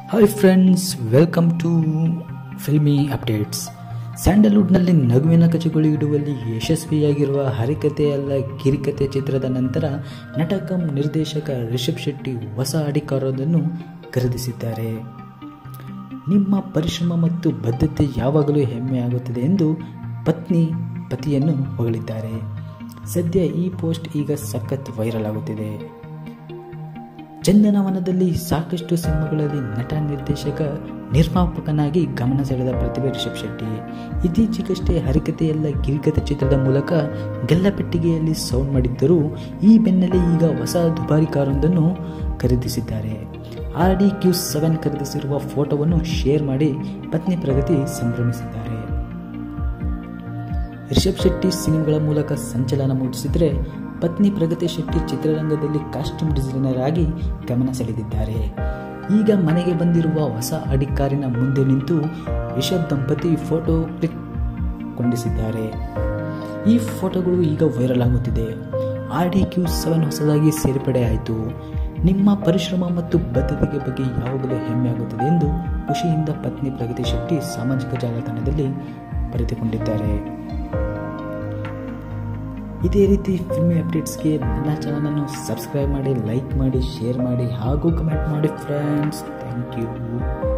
hi friends welcome to filmy updates ಸ್ಯಾಂಡಲ್ವುಡ್ನಲ್ಲಿ ನಗುವಿನ ಕಚಗುಳಿ ಇಡುವಲ್ಲಿ ಯಶಸ್ವಿಯಾಗಿರುವ ಹರಿಕತೆ ಅಲ್ಲ ಕಿರಿಕತೆ ಚಿತ್ರದ ನಂತರ ನಟ ಕಂ ನಿರ್ದೇಶಕ ರಿಷಬ್ ಶೆಟ್ಟಿ ಹೊಸ ಅಡಿಕಾರವನ್ನು ಖರೀದಿಸಿದ್ದಾರೆ ನಿಮ್ಮ ಪರಿಶ್ರಮ ಮತ್ತು ಬದ್ಧತೆ ಯಾವಾಗಲೂ ಹೆಮ್ಮೆಯಾಗುತ್ತದೆ ಎಂದು ಪತ್ನಿ ಪತಿಯನ್ನು ಹೊಗಳಿದ್ದಾರೆ ಸದ್ಯ ಈ ಪೋಸ್ಟ್ ಈಗ ಸಖತ್ ವೈರಲ್ ಆಗುತ್ತಿದೆ ಚಂದನವನದಲ್ಲಿ ಸಾಕಷ್ಟು ಸಿನಿಮಾಗಳಲ್ಲಿ ನಟ ನಿರ್ದೇಶಕ ನಿರ್ಮಾಪಕನಾಗಿ ಗಮನ ಸೆಳೆದ ಪ್ರತಿಭೆ ರಿಷಬ್ ಶೆಟ್ಟಿ ಇತ್ತೀಚೆಗಷ್ಟೇ ಹರಿಕತೆಯಲ್ಲ ಕಿರಿಕತೆ ಚಿತ್ರದ ಮೂಲಕ ಗಲ್ಲಪೆಟ್ಟಿಗೆಯಲ್ಲಿ ಸೌಂಡ್ ಮಾಡಿದ್ದರೂ ಈ ಬೆನ್ನಲ್ಲೇ ಈಗ ಹೊಸ ದುಬಾರಿ ಕಾರೊಂದನ್ನು ಖರೀದಿಸಿದ್ದಾರೆ ಆರ್ ಡಿ ಕ್ಯೂ ಸೆವೆನ್ ಖರೀದಿಸಿರುವ ಫೋಟೋವನ್ನು ಶೇರ್ ಮಾಡಿ ಪತ್ನಿ ಪ್ರಗತಿ ಸಂಭ್ರಮಿಸಿದ್ದಾರೆ ರಿಷಬ್ ಶೆಟ್ಟಿ ಸಿನಿಮಾಗಳ ಮೂಲಕ ಸಂಚಲನ ಮೂಡಿಸಿದರೆ ಪತ್ನಿ ಪ್ರಗತಿ ಶೆಟ್ಟಿ ಚಿತ್ರರಂಗದಲ್ಲಿ ಕಾಸ್ಟ್ಯೂಮ್ ಡಿಸೈನರ್ ಆಗಿ ಗಮನ ಸೆಳೆದಿದ್ದಾರೆ ಈಗ ಮನೆಗೆ ಬಂದಿರುವ ಹೊಸ ಅಡಿಕಾರಿನ ಮುಂದೆ ನಿಂತು ರಿಷಬ್ ದಂಪತಿ ಫೋಟೋ ಕ್ಲಿಕ್ ಕೊಂಡಿಸಿದ್ದಾರೆ ಈ ಫೋಟೋಗಳು ಈಗ ವೈರಲ್ ಆಗುತ್ತಿದೆ ಆರ್ ಡಿ ಕ್ಯೂ ಸೆವೆನ್ ಹೊಸದಾಗಿ ಸೇರ್ಪಡೆ ಆಯಿತು ನಿಮ್ಮ ಪರಿಶ್ರಮ ಮತ್ತು ಬದ್ಧತೆಗೆ ಬಗ್ಗೆ ಯಾವಾಗಲೂ ಹೆಮ್ಮೆ ಆಗುತ್ತದೆ ಎಂದು ಖುಷಿಯಿಂದ ಪತ್ನಿ ಪ್ರಗತಿ ಶೆಟ್ಟಿ ಸಾಮಾಜಿಕ ಜಾಲತಾಣದಲ್ಲಿ ಬರೆದುಕೊಂಡಿದ್ದಾರೆ ಇದೇ ರೀತಿ ಫಿಲ್ಮಿ ಅಪ್ಡೇಟ್ಸ್ಗೆ ನನ್ನ ಚಾನಲನ್ನು ಸಬ್ಸ್ಕ್ರೈಬ್ ಮಾಡಿ ಲೈಕ್ ಮಾಡಿ ಶೇರ್ ಮಾಡಿ ಹಾಗೂ ಕಮೆಂಟ್ ಮಾಡಿ ಫ್ರೆಂಡ್ಸ್ ಥ್ಯಾಂಕ್ ಯು